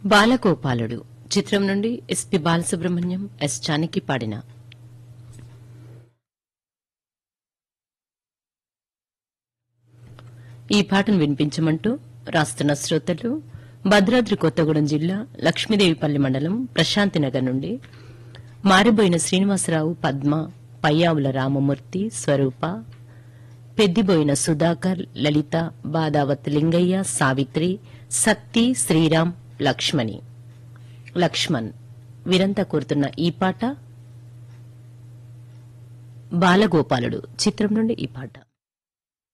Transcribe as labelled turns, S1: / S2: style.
S1: బాలగోపాలుడు చిత్రం నుండి SP Balasubrahmanyam yes Janaki పాడిన ఈ పాటను వినిపించమంటూ రాస్తున్న శ్రోతలు భద్రాద్రి కొత్తగూడెం జిల్లా లక్ష్మీదేవిపల్లి మండలం ప్రశాంతినగర్ నుండి మారిబోయిన శ్రీనివాసరావు పద్మ పయ్యావుల రామమూర్తి స్వరూప పెద్దిబోయిన సుధాకర్ లలిత బాదావత్ లింగయ్య సావిత్రి సత్తి శ్రీరామ్ లక్ష్మణి లక్ష్మణ్ వీరంతా కోరుతున్న ఈ పాట బాలగోపాలుడు చిత్రం నుండి ఈ పాట